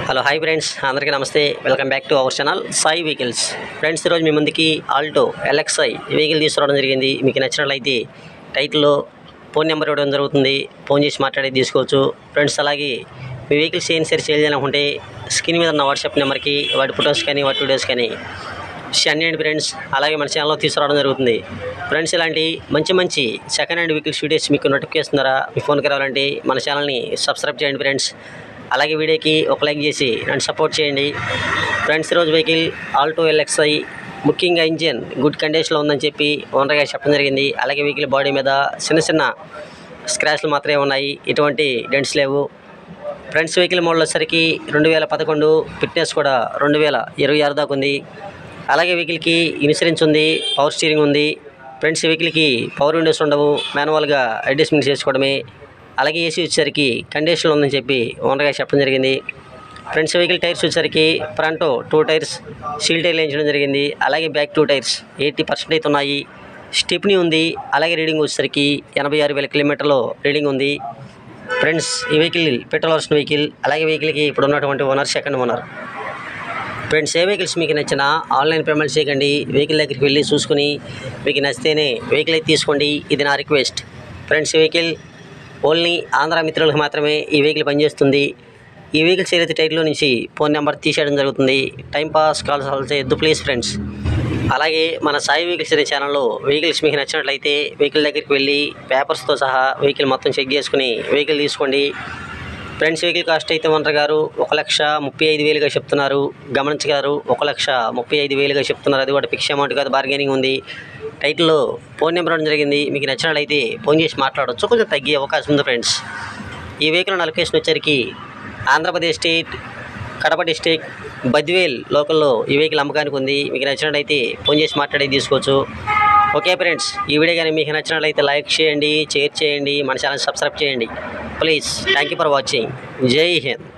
hello hi friends అందరికీ నమస్తే welcome back to our channel Sai vehicles friends ఈరోజు మీ ముందుకి ఆల్టో ఎల్ఎక్స్ఐ వెహికల్ తీసుకురావడం జరిగింది మీకు నచ్చినట్లయితే టైటిల్లో ఫోన్ నెంబర్ ఇవ్వడం జరుగుతుంది ఫోన్ చేసి మాట్లాడి తీసుకోవచ్చు ఫ్రెండ్స్ అలాగే మీ వెహికల్స్ ఏం సరి సేల్ చేయాలనుకుంటే స్క్రీన్ మీద ఉన్న వాట్సాప్ నెంబర్కి వాటి ఫొటోస్ కానీ వాటి వీడియోస్ కానీ సెండ్ చేయండి ఫ్రెండ్స్ అలాగే మన ఛానల్లో తీసుకురావడం జరుగుతుంది ఫ్రెండ్స్ ఇలాంటి మంచి మంచి సెకండ్ హ్యాండ్ వెహికల్స్ వీడియోస్ మీకు నోటిఫికేషన్ ద్వారా మీ ఫోన్కి రావాలంటే మన ఛానల్ని సబ్స్క్రైబ్ చేయండి ఫ్రెండ్స్ అలాగే వీడియోకి ఒక లైక్ చేసి నన్ను సపోర్ట్ చేయండి ఫ్రెండ్స్ ఈరోజు వెహికల్ ఆల్టో ఎల్ఎక్స్ఐ ముఖ్యంగా ఇంజిన్ గుడ్ కండిషన్లో ఉందని చెప్పి ఓనర్ గారు చెప్పడం జరిగింది అలాగే వెహికల్ బాడీ మీద చిన్న చిన్న స్క్రాచ్లు మాత్రమే ఉన్నాయి ఎటువంటి డెంట్స్ లేవు ఫ్రెండ్స్ వెహికల్ మోడల్ వచ్చేసరికి రెండు వేల పదకొండు ఫిట్నెస్ కూడా రెండు వేల ఇరవై ఆరు దాకా ఉంది అలాగే వెహికల్కి ఇన్సూరెన్స్ ఉంది పవర్ స్టీరింగ్ ఉంది ఫ్రెండ్స్ వెహికల్కి పవర్ విండోస్ ఉండవు మాన్యువల్గా అడ్జస్ట్మెంట్ చేసుకోవడమే అలాగే ఏసీ వచ్చేసరికి కండిషన్లో ఉందని చెప్పి ఓనర్గా చెప్పడం జరిగింది ఫ్రంట్స్ వెహికల్ టైర్స్ వచ్చేసరికి ఫ్రంట్ టూ టైర్స్ సీల్ టైర్లు వేయించడం జరిగింది అలాగే back two tyres eighty percent అయితే ఉన్నాయి స్టిప్నీ ఉంది అలాగే రీడింగ్ వచ్చేసరికి ఎనభై ఆరు వేల కిలోమీటర్లు రీడింగ్ ఉంది ఫ్రెండ్స్ ఈ వెహికల్ పెట్రోల్ వర్షన్ వెహికల్ అలాగే వెహికల్కి ఇప్పుడు ఉన్నటువంటి ఓనర్ సెకండ్ ఓనర్ ఫ్రెండ్స్ ఏ వెహికల్స్ మీకు నచ్చినా ఆన్లైన్ పేమెంట్ చేయకండి వెహికల్ దగ్గరికి వెళ్ళి చూసుకుని మీకు నచ్చితేనే వెహికల్ అయితే తీసుకోండి ఇది నా రిక్వెస్ట్ ఫ్రెండ్స్ ఈ వెహికల్ ఓన్లీ ఆంధ్ర మిత్రులకు మాత్రమే ఈ వెహికల్ పనిచేస్తుంది ఈ వెహికల్స్ ఏదైతే టైట్లో నుంచి ఫోన్ నెంబర్ తీసేయడం జరుగుతుంది టైం పాస్ కాల్స్ ఆల్ చేయొద్దు ప్లీజ్ ఫ్రెండ్స్ అలాగే మన సాయి వెహికల్స్ అనే ఛానల్లో వెహికల్స్ మీకు నచ్చినట్లయితే వెహికల్ దగ్గరికి వెళ్ళి పేపర్స్తో సహా వెహికల్ మొత్తం చెక్ చేసుకుని వెహికల్ తీసుకోండి ఫ్రెండ్స్ వెహికల్ కాస్ట్ అయితే ఓనర్ గారు ఒక లక్ష ముప్పై ఐదు వేలుగా చెప్తున్నారు గమనించగారు ఒక లక్ష ముప్పై ఐదు వేలుగా చెప్తున్నారు అది కూడా ఫిక్స్ అమౌంట్ కాదు బార్గెనింగ్ ఉంది టైటిల్లో ఫోన్ నెంబర్ ఇవ్వడం జరిగింది మీకు నచ్చినట్లయితే ఫోన్ చేసి మాట్లాడవచ్చు కొంచెం తగ్గే అవకాశం ఉంది ఫ్రెండ్స్ ఈ వెహికల్ ఉన్న లొకేషన్ వచ్చరికి ఆంధ్రప్రదేశ్ స్టేట్ కడప డిస్టిక్ బద్వేల్ లోకల్లో ఈ వెహికల్ అమ్మకానికి ఉంది మీకు నచ్చినట్లయితే ఫోన్ చేసి మాట్లాడి తీసుకోవచ్చు ఓకే ఫ్రెండ్స్ ఈ వీడియో కానీ మీకు నచ్చినట్లయితే లైక్ చేయండి షేర్ చేయండి మన ఛానల్ సబ్స్క్రైబ్ చేయండి please thank you for watching Jai Hind